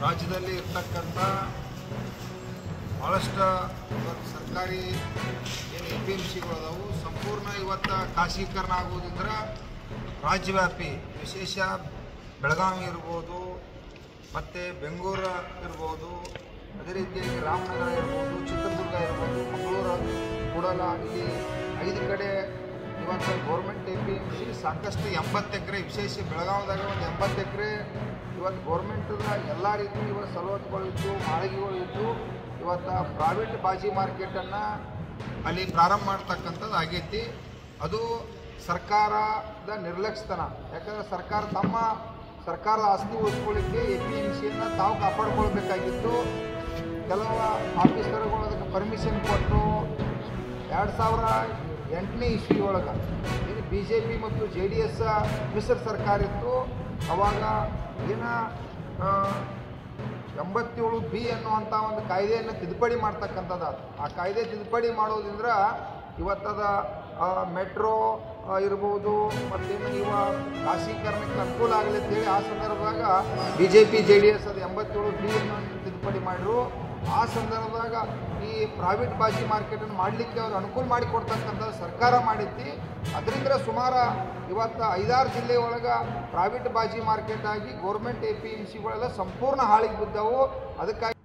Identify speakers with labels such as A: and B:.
A: ರಾಜ್ಯದಲ್ಲಿ ಇರ್ತಕ್ಕಂಥ ಭಾಳಷ್ಟು ಇವತ್ತು ಸರ್ಕಾರಿ ಏನು ಎ ಪಿ ಎಮ್ ಸಿಗಳು ಅದಾವು ಸಂಪೂರ್ಣ ಇವತ್ತು ಖಾಸಗೀಕರಣ ಆಗೋದ್ರಿಂದ ರಾಜ್ಯವ್ಯಾಪಿ ವಿಶೇಷ ಬೆಳಗಾವಿ ಇರ್ಬೋದು ಮತ್ತು ಬೆಂಗಳೂರು ಇರ್ಬೋದು ಅದೇ ರೀತಿಯಾಗಿ ರಾಮನಗರ ಇರ್ಬೋದು ಚಿತ್ರದುರ್ಗ ಇರ್ಬೋದು ಮಂಗಳೂರು ಕೂಡಲ ಇಲ್ಲಿ ಐದು ಕಡೆ ಇವತ್ತು government A P M C ಸಾಕಷ್ಟು ಎಂಬತ್ತು ಎಕರೆ ವಿಶೇಷ ಬೆಳಗಾವಿದಾಗ ಒಂದು ಎಂಬತ್ತು ಎಕರೆ ಇವತ್ತು ಗೌರ್ಮೆಂಟದ ಎಲ್ಲ ರೀತಿ ಇವತ್ತು ಸವಲತ್ತುಗಳು ಇದ್ದು ಮಾಳಿಗೆಗಳು ಇದ್ದು ಇವತ್ತು ಪ್ರೈವೇಟ್ ಬಾಜಿ ಮಾರ್ಕೆಟನ್ನು ಅಲ್ಲಿ ಪ್ರಾರಂಭ ಮಾಡ್ತಕ್ಕಂಥದ್ದು ಆಗೈತಿ ಅದು ಸರ್ಕಾರದ ನಿರ್ಲಕ್ಷ್ಯತನ ಯಾಕಂದರೆ ಸರ್ಕಾರ ತಮ್ಮ ಸರ್ಕಾರದ ಆಸ್ತಿ ಉಳಿಸ್ಕೊಳ್ಳಿಕ್ಕೆ ಎ ಪಿ ಎಮ್ ಸಿಯನ್ನು ತಾವು ಕಾಪಾಡ್ಕೊಳ್ಬೇಕಾಗಿತ್ತು ಕೆಲವು ಆಫೀಸರ್ಗಳು ಅದಕ್ಕೆ ಪರ್ಮಿಷನ್ ಕೊಟ್ಟು ಎರಡು ಸಾವಿರ ಎಂಟನೇ ಇಸ್ವಿ ಒಳಗೆ ಏನು ಬಿ ಜೆ ಪಿ ಮತ್ತು ಜೆ ಡಿ ಎಸ್ ಮಿಶ್ರ ಸರ್ಕಾರ ಇತ್ತು ಅವಾಗ ಏನ ಆ, ಎಂಬತ್ತೇಳು ಬಿ ಅನ್ನುವಂಥ ಒಂದು ಕಾಯ್ದೆಯನ್ನು ತಿದ್ದುಪಡಿ ಮಾಡ್ತಕ್ಕಂಥದ್ದು ಅದು. ಆ ಕಾಯ್ದೆ ತಿದ್ದುಪಡಿ ಮಾಡೋದ್ರಿಂದ ಇವತ್ತದ ಮೆಟ್ರೋ ಇರ್ಬೋದು ಮತ್ತೇನು ಇವ ಖಾಸಗೀಕರಣಕ್ಕೆ ಅನುಕೂಲ ಆಗಲಿ ಅಂತೇಳಿ ಆ ಸಂದರ್ಭದಾಗ B J P J D S ಅದು ಎಂಬತ್ತೇಳು ಬಿ ಅನ್ನು ತಿದ್ದುಪಡಿ ಮಾಡಿದ್ರು ಆ ಸಂದರ್ಭದಾಗ ಈ ಪ್ರೈವೇಟ್ ಬಾಜಿ ಮಾರ್ಕೆಟನ್ನು ಮಾಡಲಿಕ್ಕೆ ಅವ್ರು ಅನುಕೂಲ ಮಾಡಿಕೊಡ್ತಕ್ಕಂಥ ಸರ್ಕಾರ ಮಾಡಿತ್ತು ಅದರಿಂದ ಸುಮಾರು ಇವತ್ತು ಐದಾರು ಜಿಲ್ಲೆ ಒಳಗೆ ಪ್ರೈವೇಟ್ ಬಾಜಿ ಮಾರ್ಕೆಟ್ ಆಗಿ ಗೌರ್ಮೆಂಟ್ ಎ ಪಿ ಎಮ್ ಸಿಗಳೆಲ್ಲ ಸಂಪೂರ್ಣ ಹಾಳಿಗೆ ಬಿದ್ದವು ಅದಕ್ಕಾಗಿ